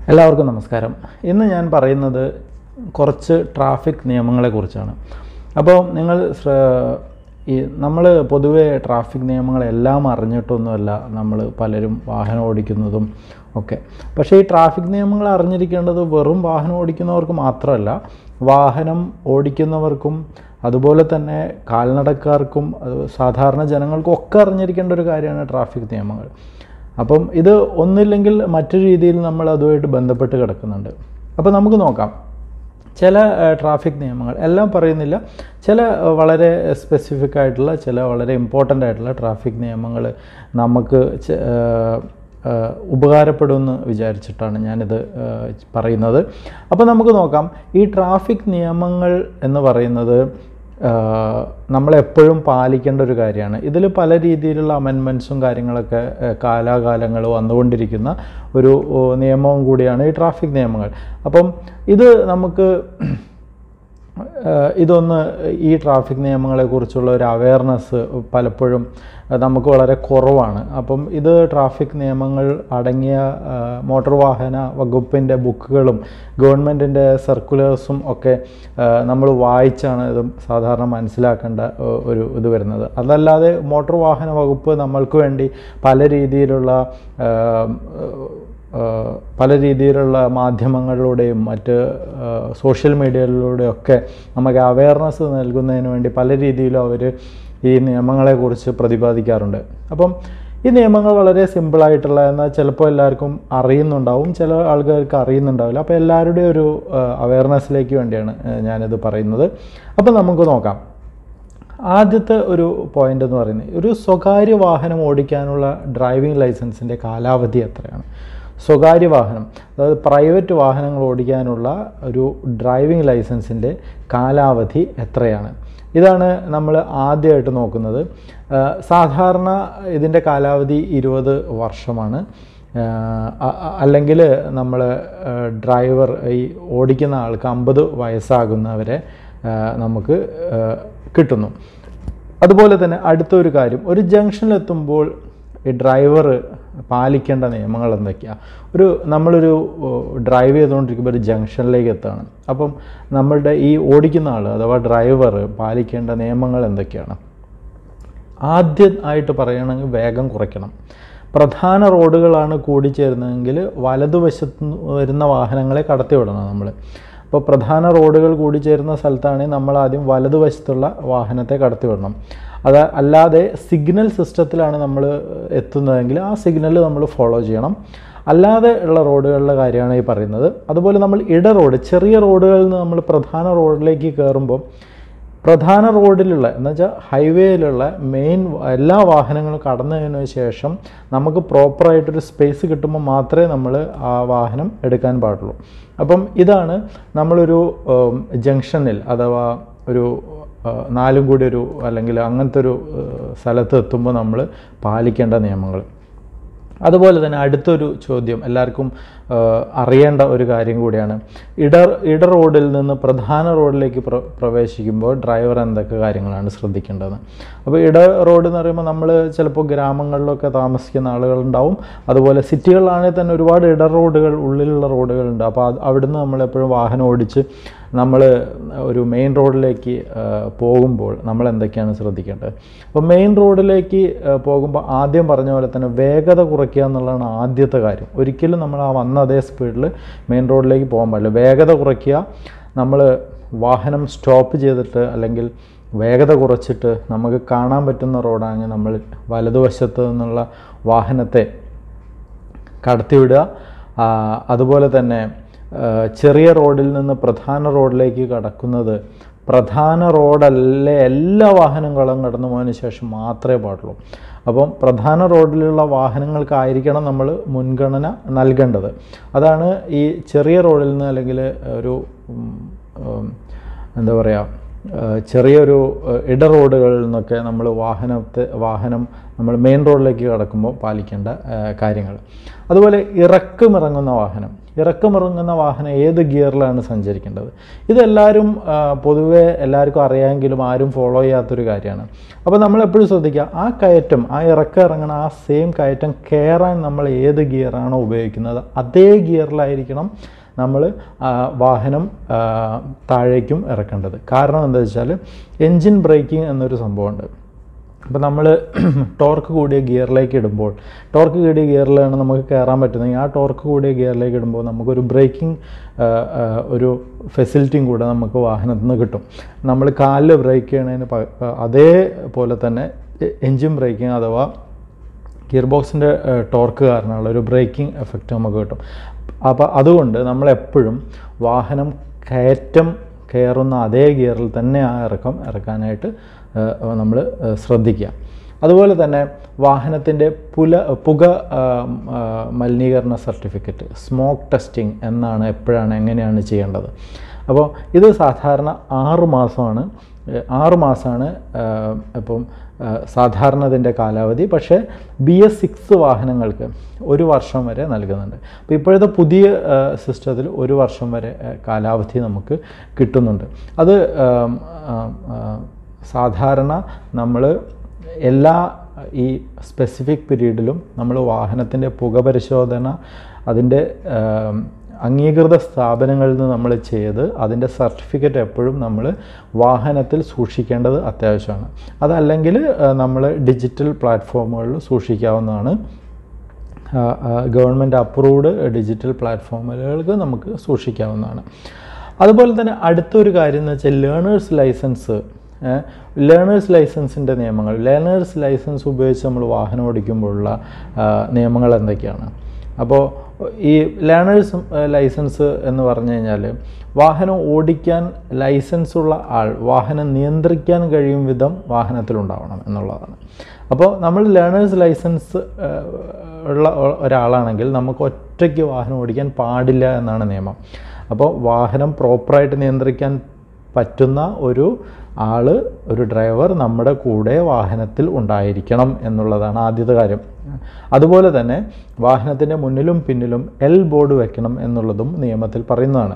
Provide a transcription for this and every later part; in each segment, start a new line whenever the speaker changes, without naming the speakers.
എല്ലാവർക്കും നമസ്കാരം ഇന്ന് ഞാൻ പറയുന്നത് കുറച്ച് ട്രാഫിക് നിയമങ്ങളെക്കുറിച്ചാണ് അപ്പോൾ നിങ്ങൾ ശ്ര- ഈ നമ്മൾ പൊതുവേ ട്രാഫിക് നിയമങ്ങളെല്ലാം അറിഞ്ഞിട്ടൊന്നുമല്ല നമ്മൾ പലരും വാഹനം ഓടിക്കുന്നതും ഒക്കെ പക്ഷേ ഈ ട്രാഫിക് നിയമങ്ങൾ അറിഞ്ഞിരിക്കേണ്ടത് വെറും വാഹനം ഓടിക്കുന്നവർക്ക് മാത്രമല്ല വാഹനം ഓടിക്കുന്നവർക്കും അതുപോലെ തന്നെ കാൽനടക്കാർക്കും അത് സാധാരണ ജനങ്ങൾക്കും ഒക്കെ അറിഞ്ഞിരിക്കേണ്ട ഒരു കാര്യമാണ് ട്രാഫിക് നിയമങ്ങൾ അപ്പം ഇത് ഒന്നില്ലെങ്കിൽ മറ്റൊരു രീതിയിൽ നമ്മൾ അതുമായിട്ട് ബന്ധപ്പെട്ട് കിടക്കുന്നുണ്ട് അപ്പോൾ നമുക്ക് നോക്കാം ചില ട്രാഫിക് നിയമങ്ങൾ എല്ലാം പറയുന്നില്ല ചില ഏഹ്, വളരെ സ്പെസിഫിക് ആയിട്ടുള്ള ചില വളരെ ഇമ്പോർട്ടൻ്റ് ആയിട്ടുള്ള ട്രാഫിക് നിയമങ്ങൾ നമുക്ക് ചെ- ഏഹ്, ഏഹ്, ഉപകാരപ്പെടുമെന്ന് വിചാരിച്ചിട്ടാണ് ഞാനിത് ഏഹ്, പറയുന്നത് അപ്പോൾ നമുക്ക് നോക്കാം ഈ ട്രാഫിക് നിയമങ്ങൾ എന്ന് പറയുന്നത് ആഹ് നമ്മളെപ്പോഴും പാലിക്കേണ്ട ഒരു കാര്യമാണ് ഇതിൽ പല രീതിയിലുള്ള അമെൻമെൻറ്റ്സും കാര്യങ്ങളൊക്കെ ആഹ് കാലാകാലങ്ങൾ വന്നുകൊണ്ടിരിക്കുന്ന ഒരു ഓ, നിയമവും കൂടിയാണ് ഈ ട്രാഫിക് നിയമങ്ങൾ അപ്പം ഇത് നമുക്ക് ആഹ് ഇതൊന്ന് ഈ ട്രാഫിക് നിയമങ്ങളെക്കുറിച്ചുള്ള ഒരു അവയർനെസ് പലപ്പോഴും ആഹ് നമുക്ക് വളരെ കുറവാണ് അപ്പം ഇത് ട്രാഫിക് നിയമങ്ങൾ അടങ്ങിയ ആഹ് മോട്ടോർ വാഹന വകുപ്പിൻ്റെ ബുക്കുകളും ഗവൺമെൻറ്റിൻ്റെ സർക്കുലേഴ്സും ഒക്കെ നമ്മൾ വായിച്ചാണ് ഇത് സാധാരണ മനസ്സിലാക്കേണ്ട ആഹ് ഒരു ഇത് വരുന്നത് അതല്ലാതെ മോട്ടോർ വാഹന വകുപ്പ് നമ്മൾക്ക് വേണ്ടി പല രീതിയിലുള്ള ആഹ് ആഹ് പല രീതിയിലുള്ള മാധ്യമങ്ങളിലൂടെയും മറ്റ് ആഹ് സോഷ്യൽ മീഡിയയിലൂടെയൊക്കെ നമുക്ക് അവയർനെസ് നൽകുന്നതിന് വേണ്ടി പല രീതിയിലും അവർ ഈ നിയമങ്ങളെക്കുറിച്ച് പ്രതിപാദിക്കാറുണ്ട് അപ്പം ഈ നിയമങ്ങൾ വളരെ സിമ്പിളായിട്ടുള്ള എന്നാൽ ചിലപ്പോൾ എല്ലാവർക്കും അറിയുന്നുണ്ടാവും ചില ആൾക്കാർക്ക് അറിയുന്നുണ്ടാവില്ല അപ്പോൾ എല്ലാവരുടെയും ഒരു അവയർനെസ്സിലേക്ക് വേണ്ടിയാണ് ആഹ് ഞാനിത് പറയുന്നത് അപ്പം നമുക്ക് നോക്കാം ആദ്യത്തെ ഒരു പോയിന്റ് എന്ന് പറയുന്നത് ഒരു സ്വകാര്യ വാഹനം ഓടിക്കാനുള്ള ഡ്രൈവിംഗ് ലൈസൻസിൻ്റെ കാലാവധി എത്രയാണ് സ്വകാര്യ വാഹനം അതായത് പ്രൈവറ്റ് വാഹനങ്ങൾ ഓടിക്കാനുള്ള ഒരു ഡ്രൈവിംഗ് ലൈസൻസിൻ്റെ കാലാവധി എത്രയാണ് ഇതാണ് നമ്മൾ ആദ്യമായിട്ട് നോക്കുന്നത് ആ, സാധാരണ ഇതിൻ്റെ കാലാവധി ഇരുപത് വർഷമാണ് അല്ലെങ്കിൽ നമ്മൾ ഡ്രൈവർ ഈ ഓടിക്കുന്ന ആൾക്ക് അമ്പത് വയസ്സാകുന്നവരെ ആ, നമുക്ക് ആ, കിട്ടുന്നു അതുപോലെ തന്നെ അടുത്തൊരു കാര്യം ഒരു ജംഗ്ഷനിലെത്തുമ്പോൾ ഈ ഡ്രൈവർ പാലിക്കേണ്ട നിയമങ്ങൾ എന്തൊക്കെയാണ് ഒരു നമ്മളൊരു ഓ, ഡ്രൈവ് ചെയ്തുകൊണ്ടിരിക്കുമ്പോൾ ഒരു ജംഗ്ഷനിലേക്ക് എത്തുകയാണ് അപ്പം നമ്മളുടെ ഈ ഓടിക്കുന്ന ആൾ അഥവാ ഡ്രൈവർ പാലിക്കേണ്ട നിയമങ്ങൾ എന്തൊക്കെയാണ് ആദ്യം ആയിട്ട് പറയുകയാണെങ്കിൽ വേഗം കുറയ്ക്കണം പ്രധാന റോഡുകളാണ് കൂടിച്ചേരുന്നതെങ്കിൽ വലതുവശത്ത് നിന്ന് വരുന്ന വാഹനങ്ങളെ കടത്തിവിടണം നമ്മൾ അപ്പോൾ പ്രധാന റോഡുകൾ കൂടിച്ചേരുന്ന സ്ഥലത്താണെങ്കിൽ നമ്മൾ ആദ്യം വലതുവശത്തുള്ള വാഹനത്തെ കടത്തിവിടണം അത് അല്ലാതെ സിഗ്നൽ സിസ്റ്റത്തിലാണ് നമ്മൾ എത്തുന്നതെങ്കിൽ ആ സിഗ്നൽ നമ്മൾ ഫോളോ ചെയ്യണം അല്ലാതെ ഉള്ള റോഡുകളുടെ കാര്യമാണ് ഈ പറയുന്നത് അതുപോലെ നമ്മൾ ഇട റോഡ് ചെറിയ റോഡുകളിൽ നിന്ന് നമ്മൾ പ്രധാന റോഡിലേക്ക് കയറുമ്പോൾ പ്രധാന റോഡിലുള്ള എന്ന് വെച്ചാൽ ഹൈവേയിലുള്ള മെയിൻ എല്ലാ വാഹനങ്ങളും കടന്നതിന് ശേഷം നമുക്ക് പ്രോപ്പറായിട്ടൊരു സ്പേസ് കിട്ടുമ്പോൾ മാത്രമേ നമ്മൾ ആ വാഹനം എടുക്കാൻ പാടുള്ളൂ അപ്പം ഇതാണ് നമ്മളൊരു ഉം, ജംഗ്ഷനിൽ അഥവാ ഒരു ആ, നാലും കൂടി ഒരു അല്ലെങ്കിൽ അങ്ങനത്തെ ഒരു ഏഹ്, സ്ഥലത്ത് എത്തുമ്പോൾ നമ്മൾ പാലിക്കേണ്ട നിയമങ്ങൾ അതുപോലെ തന്നെ അടുത്തൊരു ചോദ്യം എല്ലാവർക്കും ആ, അറിയേണ്ട ഒരു കാര്യം കൂടിയാണ് ഇട ഇട റോഡിൽ നിന്ന് പ്രധാന റോഡിലേക്ക് പ്ര പ്രവേശിക്കുമ്പോൾ ഡ്രൈവർ എന്തൊക്കെ കാര്യങ്ങളാണ് ശ്രദ്ധിക്കേണ്ടത് അപ്പോൾ ഇട റോഡ് എന്ന് പറയുമ്പോൾ നമ്മൾ ചിലപ്പോൾ ഗ്രാമങ്ങളിലൊക്കെ താമസിക്കുന്ന ആളുകളുണ്ടാവും അതുപോലെ സിറ്റികളിലാണെങ്കിൽ തന്നെ ഒരുപാട് ഇട റോഡുകൾ ഉള്ളിലുള്ള റോഡുകളുണ്ട് അപ്പോൾ അത് അവിടുന്ന് നമ്മളെപ്പോഴും വാഹനം ഓടിച്ച് നമ്മൾ ഒരു മെയിൻ റോഡിലേക്ക് ആ, പോകുമ്പോൾ നമ്മൾ എന്തൊക്കെയാണ് ശ്രദ്ധിക്കേണ്ടത് അപ്പോൾ മെയിൻ റോഡിലേക്ക് ആ, പോകുമ്പോൾ ആദ്യം പറഞ്ഞ പോലെ തന്നെ വേഗത കുറയ്ക്കുക എന്നുള്ളതാണ് ആദ്യത്തെ കാര്യം ഒരിക്കലും നമ്മൾ ആ വന്ന അതേ സ്പീഡിൽ മെയിൻ റോഡിലേക്ക് പോകാൻ പാടില്ല വേഗത കുറയ്ക്കുക നമ്മൾ വാഹനം സ്റ്റോപ്പ് ചെയ്തിട്ട് അല്ലെങ്കിൽ വേഗത കുറച്ചിട്ട് നമുക്ക് കാണാൻ പറ്റുന്ന റോഡാണെങ്കിൽ നമ്മൾ വലതുവശത്ത് നിന്നുള്ള വാഹനത്തെ കടത്തിവിടുക ആ, അതുപോലെ തന്നെ ആ, ചെറിയ റോഡിൽ നിന്ന് പ്രധാന റോഡിലേക്ക് കടക്കുന്നത് പ്രധാന റോഡല്ലേ എല്ലാ വാഹനങ്ങളും കടന്നു പോയതിന് ശേഷം മാത്രമേ പാടുള്ളൂ അപ്പം പ്രധാന റോഡിലുള്ള വാഹനങ്ങൾക്കായിരിക്കണം നമ്മൾ മുൻഗണന നൽകേണ്ടത് അതാണ് ഈ ചെറിയ റോഡിൽ നിന്ന് അല്ലെങ്കിൽ ഒരു ഉം, ഉം, എന്താ പറയുക ഏഹ് ചെറിയൊരു ഏഹ് ഇട റോഡുകളിൽ നിന്നൊക്കെ നമ്മൾ വാഹനത്തെ വാഹനം നമ്മൾ മെയിൻ റോഡിലേക്ക് കടക്കുമ്പോൾ പാലിക്കേണ്ട ഏഹ് കാര്യങ്ങൾ അതുപോലെ ഇറക്കമിറങ്ങുന്ന വാഹനം ഇറക്കമിറങ്ങുന്ന വാഹനം ഏത് ഗിയറിലാണ് സഞ്ചരിക്കേണ്ടത് ഇതെല്ലാവരും ആ, പൊതുവെ എല്ലാവർക്കും അറിയാമെങ്കിലും ആരും ഫോളോ ചെയ്യാത്തൊരു കാര്യമാണ് അപ്പോൾ നമ്മൾ എപ്പോഴും ശ്രദ്ധിക്കുക ആ കയറ്റം ആ ഇറക്കം ഇറങ്ങണ ആ സെയിം കയറ്റം കയറാൻ നമ്മൾ ഏത് ഗിയറാണോ ഉപയോഗിക്കുന്നത് അതേ ഗിയറിലായിരിക്കണം നമ്മൾ വാഹനം ആ, താഴേക്കും ഇറക്കേണ്ടത് കാരണം എന്താ വെച്ചാൽ എൻജിൻ ബ്രേക്കിംഗ് എന്നൊരു സംഭവമുണ്ട് അപ്പോൾ നമ്മൾ ടോർക്ക് കൂടിയ ഗിയറിലേക്ക് ഇടുമ്പോൾ ടോർക്ക് കൂടിയ ഗിയറിലാണ് നമുക്ക് കയറാൻ പറ്റുന്നെങ്കിൽ ആ ടോർക്ക് കൂടിയ ഗിയറിലേക്ക് ഇടുമ്പോൾ നമുക്കൊരു ബ്രേക്കിംഗ് ഒരു ഫെസിലിറ്റിയും കൂടെ നമുക്ക് വാഹനത്തിൽ നിന്ന് കിട്ടും നമ്മൾ കാലിൽ ബ്രേക്ക് ചെയ്യണതിന് പ- അതേപോലെ തന്നെ എൻജിൻ ബ്രേക്കിംഗ് അഥവാ ഗിയർ ബോക്സിൻ്റെ ടോർക്ക് കാരണമുള്ള ഒരു ബ്രേക്കിംഗ് എഫക്റ്റ് നമുക്ക് കിട്ടും അപ്പോൾ അതുകൊണ്ട് നമ്മളെപ്പോഴും വാഹനം കയറ്റം കയറുന്ന അതേ ഗിയറിൽ തന്നെ ആ ഇറക്കം ഇറക്കാനായിട്ട് നമ്മൾ ശ്രദ്ധിക്കുക അതുപോലെ തന്നെ വാഹനത്തിൻ്റെ പുല പുക ആ, ആ, മലിനീകരണ സർട്ടിഫിക്കറ്റ് സ്മോക്ക് ടെസ്റ്റിംഗ് എന്നാണ് എപ്പോഴാണ് എങ്ങനെയാണ് ചെയ്യേണ്ടത് അപ്പോൾ ഇത് സാധാരണ ആറ് മാസമാണ് ഏഹ് ആറ് മാസമാണ് ഏഹ് ഇപ്പം ഏഹ് സാധാരണ ഇതിൻ്റെ കാലാവധി പക്ഷേ ബി എസ് സിക്സ് വാഹനങ്ങൾക്ക് ഒരു വർഷം വരെ നൽകുന്നുണ്ട് അപ്പോൾ ഇപ്പോഴത്തെ പുതിയ സിസ്റ്റത്തിൽ ഒരു വർഷം വരെ ഏഹ് കാലാവധി നമുക്ക് കിട്ടുന്നുണ്ട് അത് ഏം, ആം, ആ, സാധാരണ നമ്മൾ എല്ലാ ഈ സ്പെസിഫിക് പീരീഡിലും നമ്മൾ വാഹനത്തിൻ്റെ പുക പരിശോധന അതിൻ്റെ ഏം, അംഗീകൃത സ്ഥാപനങ്ങളിൽ നിന്ന് നമ്മൾ ചെയ്ത് അതിൻ്റെ സർട്ടിഫിക്കറ്റ് എപ്പോഴും നമ്മൾ വാഹനത്തിൽ സൂക്ഷിക്കേണ്ടത് അത്യാവശ്യമാണ് അതല്ലെങ്കിൽ നമ്മൾ ഡിജിറ്റൽ പ്ലാറ്റ്ഫോമുകളിൽ സൂക്ഷിക്കാവുന്നതാണ് ഗവൺമെൻറ് അപ്രൂവ്ഡ് ഡിജിറ്റൽ പ്ലാറ്റ്ഫോമുകൾക്ക് നമുക്ക് സൂക്ഷിക്കാവുന്നതാണ് അതുപോലെ തന്നെ അടുത്തൊരു കാര്യം എന്ന് വെച്ചാൽ ലേണേഴ്സ് ലൈസൻസ് ലേണേഴ്സ് ലൈസൻസിൻ്റെ നിയമങ്ങൾ ലേണേഴ്സ് ലൈസൻസ് ഉപയോഗിച്ച് നമ്മൾ വാഹനം ഓടിക്കുമ്പോഴുള്ള ആ, നിയമങ്ങൾ എന്തൊക്കെയാണ് അപ്പോൾ ഈ ലേണേഴ്സ് ലൈസൻസ് എന്ന് പറഞ്ഞു കഴിഞ്ഞാൽ വാഹനം ഓടിക്കാൻ ലൈസൻസ് ഉള്ള ആൾ വാഹനം നിയന്ത്രിക്കാൻ കഴിയും വിധം വാഹനത്തിലുണ്ടാവണം എന്നുള്ളതാണ് അപ്പോൾ നമ്മൾ ലേണേഴ്സ് ലൈസൻസ് ഉള്ള ഒ- ഒരാളാണെങ്കിൽ നമുക്ക് ഒറ്റയ്ക്ക് വാഹനം ഓടിക്കാൻ പാടില്ല എന്നാണ് നിയമം അപ്പോൾ വാഹനം പ്രോപ്പറായിട്ട് നിയന്ത്രിക്കാൻ പറ്റുന്ന ഒരു ആൾ ഒരു ഡ്രൈവർ നമ്മുടെ കൂടെ വാഹനത്തിൽ ഉണ്ടായിരിക്കണം എന്നുള്ളതാണ് ആദ്യത്തെ കാര്യം അതുപോലെ തന്നെ വാഹനത്തിൻ്റെ മുന്നിലും പിന്നിലും എൽ ബോർഡ് വെക്കണം എന്നുള്ളതും നിയമത്തിൽ പറയുന്നതാണ്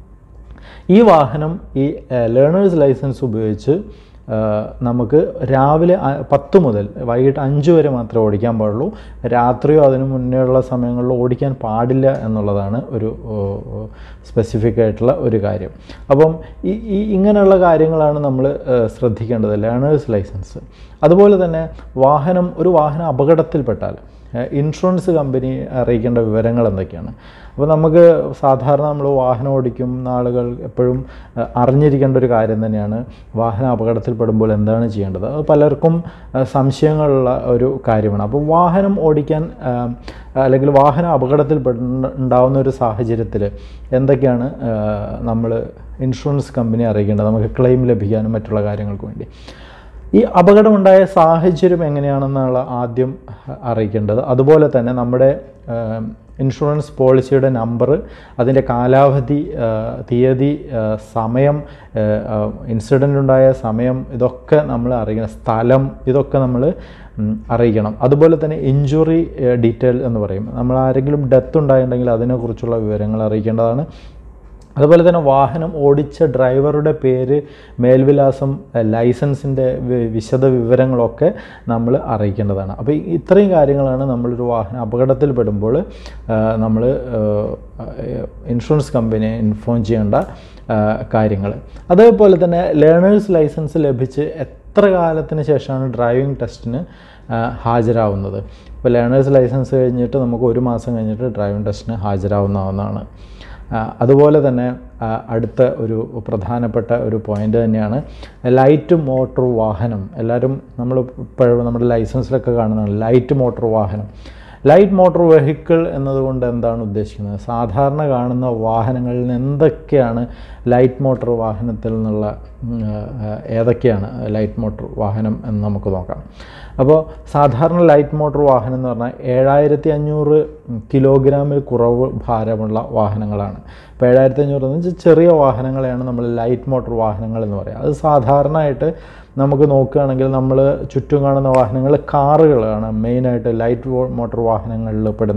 ഈ വാഹനം ഈ ലേണേഴ്സ് ലൈസൻസ് ഉപയോഗിച്ച് ആ, നമുക്ക് രാവിലെ അ- പത്ത് മുതൽ വൈകിട്ട് അഞ്ച് വരെ മാത്രമേ ഓടിക്കാൻ പാടുള്ളൂ രാത്രിയോ അതിന് മുന്നേ ഉള്ള സമയങ്ങളിൽ ഓടിക്കാൻ പാടില്ല എന്നുള്ളതാണ് ഒരു സ്പെസിഫിക് ആയിട്ടുള്ള ഒരു കാര്യം അപ്പം ഈ ഈ ഇങ്ങനെയുള്ള കാര്യങ്ങളാണ് നമ്മൾ ശ്രദ്ധിക്കേണ്ടത് ലേണേഴ്സ് ലൈസൻസ് അതുപോലെ തന്നെ വാഹനം ഒരു വാഹനം അപകടത്തിൽപ്പെട്ടാൽ ഏഹ് ഇൻഷുറൻസ് കമ്പനി അറിയിക്കേണ്ട വിവരങ്ങൾ എന്തൊക്കെയാണ് അപ്പോൾ നമുക്ക് സാധാരണ നമ്മൾ വാഹനം ഓടിക്കുന്ന ആളുകൾ എപ്പോഴും ഏഹ് അറിഞ്ഞിരിക്കേണ്ട ഒരു കാര്യം തന്നെയാണ് വാഹനം അപകടത്തിൽപ്പെടുമ്പോൾ എന്താണ് ചെയ്യേണ്ടത് അത് പലർക്കും ഏഹ് സംശയങ്ങളുള്ള ഒരു കാര്യമാണ് അപ്പോൾ വാഹനം ഓടിക്കാൻ ഏഹ് അല്ലെങ്കിൽ വാഹനം അപകടത്തിൽപ്പെടുന്ന ഉണ്ടാവുന്ന ഒരു സാഹചര്യത്തിൽ എന്തൊക്കെയാണ് നമ്മൾ ഇൻഷുറൻസ് കമ്പനി അറിയിക്കേണ്ടത് നമുക്ക് ക്ലെയിം ലഭിക്കാനും മറ്റുള്ള കാര്യങ്ങൾക്ക് വേണ്ടി ഈ അപകടമുണ്ടായ സാഹചര്യം എങ്ങനെയാണെന്നുള്ള ആദ്യം അറിയിക്കേണ്ടത് അതുപോലെ തന്നെ നമ്മുടെ ഏം, ഇൻഷുറൻസ് പോളിസിയുടെ നമ്പർ അതിൻ്റെ കാലാവധി ആ, തീയതി ആ, സമയം ഇൻസിഡൻ്റ് ഉണ്ടായ സമയം ഇതൊക്കെ നമ്മൾ അറിയണം സ്ഥലം ഇതൊക്കെ നമ്മൾ ഉം, അറിയിക്കണം അതുപോലെ തന്നെ ഇഞ്ചുറി ഡീറ്റെയിൽ എന്ന് പറയും നമ്മൾ ആരെങ്കിലും ഡെത്ത് ഉണ്ടായിട്ടുണ്ടെങ്കിൽ അതിനെക്കുറിച്ചുള്ള വിവരങ്ങൾ അറിയിക്കേണ്ടതാണ് അതുപോലെ തന്നെ വാഹനം ഓടിച്ച ഡ്രൈവറുടെ പേര് മേൽവിലാസം ലൈസൻസിൻ്റെ വിശദ വിവരങ്ങളൊക്കെ നമ്മൾ അറിയിക്കേണ്ടതാണ് അപ്പോൾ ഈ- ഇത്രയും കാര്യങ്ങളാണ് നമ്മളൊരു വാഹനം അപകടത്തിൽപ്പെടുമ്പോൾ നമ്മൾ ഇൻഷുറൻസ് കമ്പനിയെ ഇൻഫോം ചെയ്യേണ്ട കാര്യങ്ങൾ അതേപോലെ തന്നെ ലേണേഴ്സ് ലൈസൻസ് ലഭിച്ച് എത്ര കാലത്തിന് ശേഷമാണ് ഡ്രൈവിംഗ് ടെസ്റ്റിന് ഹാജരാവുന്നത് ഇപ്പോൾ ലേണേഴ്സ് ലൈസൻസ് കഴിഞ്ഞിട്ട് നമുക്ക് ഒരു മാസം കഴിഞ്ഞിട്ട് ഡ്രൈവിംഗ് ടെസ്റ്റിന് ഹാജരാവുന്നതാണ് ആ, അതുപോലെ തന്നെ ആ, അടുത്ത ഒരു പ്രധാനപ്പെട്ട ഒരു പോയിൻ്റ് തന്നെയാണ് ലൈറ്റ് മോട്ടോർ വാഹനം എല്ലാവരും നമ്മൾ ഇപ്പോഴും നമ്മുടെ ലൈസൻസിലൊക്കെ കാണുന്നതാണ് ലൈറ്റ് മോട്ടോർ വാഹനം ലൈറ്റ് മോട്ടോർ വെഹിക്കിൾ എന്നതുകൊണ്ട് എന്താണ് ഉദ്ദേശിക്കുന്നത് സാധാരണ കാണുന്ന വാഹനങ്ങളിൽ നിന്ന് എന്തൊക്കെയാണ് ലൈറ്റ് മോട്ടോർ വാഹനത്തിൽ നിന്നുള്ള ഉം, ആ, ഏതൊക്കെയാണ് ലൈറ്റ് മോട്ടോർ വാഹനം എന്ന് നമുക്ക് നോക്കാം അപ്പോൾ സാധാരണ ലൈറ്റ് മോട്ടോർ വാഹനം എന്ന് പറഞ്ഞാൽ ഏഴായിരത്തി അഞ്ഞൂറ് കിലോഗ്രാമിൽ കുറവ് ഭാരമുള്ള വാഹനങ്ങളാണ് അപ്പോൾ ഏഴായിരത്തി അഞ്ഞൂറ് എന്ന് വെച്ചാൽ ചെറിയ വാഹനങ്ങളെയാണ് നമ്മൾ ലൈറ്റ് മോട്ടോർ വാഹനങ്ങൾ എന്ന് പറയുക അത് സാധാരണയായിട്ട് നമുക്ക് നോക്കുകയാണെങ്കിൽ നമ്മൾ ചുറ്റും കാണുന്ന വാഹനങ്ങൾ കാറുകളാണ് മെയിനായിട്ട് ലൈറ്റ് മോട്ടോർ വാഹനങ്ങളിൽ പെടുന്ന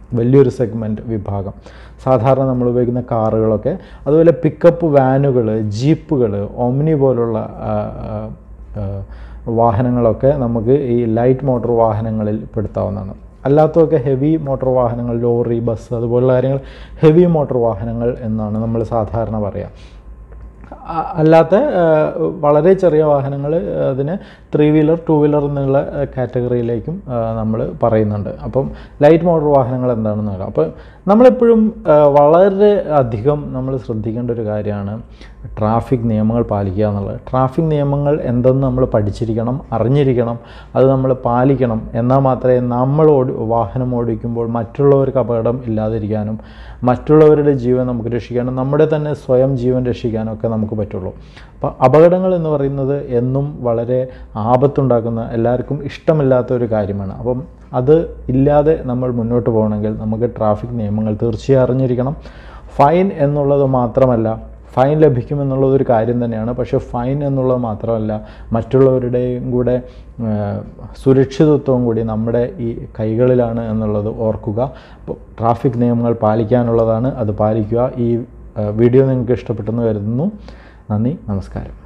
വലിയൊരു സെഗ്മെൻറ്റ് വിഭാഗം സാധാരണ നമ്മൾ ഉപയോഗിക്കുന്ന കാറുകളൊക്കെ അതുപോലെ പിക്കപ്പ് വാനുകൾ ജീപ്പുകൾ ഒമ്നി പോലുള്ള ആ, ആ, ആ, വാഹനങ്ങളൊക്കെ നമുക്ക് ഈ ലൈറ്റ് മോട്ടോർ വാഹനങ്ങളിൽ പെടുത്താവുന്നതാണ് അല്ലാത്തതൊക്കെ ഹെവി മോട്ടോർ വാഹനങ്ങൾ ലോറി ബസ് അതുപോലുള്ള കാര്യങ്ങൾ ഹെവി മോട്ടോർ വാഹനങ്ങൾ എന്നാണ് നമ്മൾ സാധാരണ പറയുക അ- അല്ലാത്ത ആ, വളരെ ചെറിയ വാഹനങ്ങൾ അതിന് ത്രീ വീലർ ടു വീലർ എന്നുള്ള കാറ്റഗറിയിലേക്കും നമ്മൾ പറയുന്നുണ്ട് അപ്പം ലൈറ്റ് മോട്ടോർ വാഹനങ്ങൾ എന്താണെന്ന് പറയാം അപ്പം നമ്മളെപ്പോഴും ആ, വളരെ അധികം നമ്മൾ ശ്രദ്ധിക്കേണ്ട ഒരു കാര്യമാണ് ട്രാഫിക് നിയമങ്ങൾ പാലിക്കുക എന്നുള്ളത് ട്രാഫിക് നിയമങ്ങൾ എന്തെന്ന് നമ്മൾ പഠിച്ചിരിക്കണം അറിഞ്ഞിരിക്കണം അത് നമ്മൾ പാലിക്കണം എന്നാൽ മാത്രമേ നമ്മൾ ഓടി വാഹനം ഓടിക്കുമ്പോൾ മറ്റുള്ളവർക്ക് അപകടം ഇല്ലാതിരിക്കാനും മറ്റുള്ളവരുടെ ജീവൻ നമുക്ക് രക്ഷിക്കാനും നമ്മുടെ തന്നെ സ്വയം ജീവൻ രക്ഷിക്കാനും ഒക്കെ നമുക്ക് പറ്റുള്ളൂ അപ്പോൾ അപകടങ്ങൾ എന്ന് പറയുന്നത് എന്നും വളരെ ആപത്തുണ്ടാക്കുന്ന എല്ലാവർക്കും ഇഷ്ടമില്ലാത്ത ഒരു കാര്യമാണ് അപ്പം അത് ഇല്ലാതെ നമ്മൾ മുന്നോട്ട് പോകണമെങ്കിൽ നമുക്ക് ട്രാഫിക് നിയമങ്ങൾ തീർച്ചയായും അറിഞ്ഞിരിക്കണം ഫൈൻ എന്നുള്ളത് മാത്രമല്ല ഫൈൻ ലഭിക്കുമെന്നുള്ളത് ഒരു കാര്യം തന്നെയാണ് പക്ഷേ ഫൈൻ എന്നുള്ളത് മാത്രമല്ല മറ്റുള്ളവരുടെയും കൂടെ ആ, സുരക്ഷിതത്വം കൂടി നമ്മുടെ ഈ കൈകളിലാണ് എന്നുള്ളത് ഓർക്കുക അപ്പോൾ ട്രാഫിക് നിയമങ്ങൾ പാലിക്കാനുള്ളതാണ് അത് പാലിക്കുക ഈ ആ, വീഡിയോ നിങ്ങൾക്ക് ഇഷ്ടപ്പെട്ടെന്ന് കരുതുന്നു നന്ദി നമസ്കാരം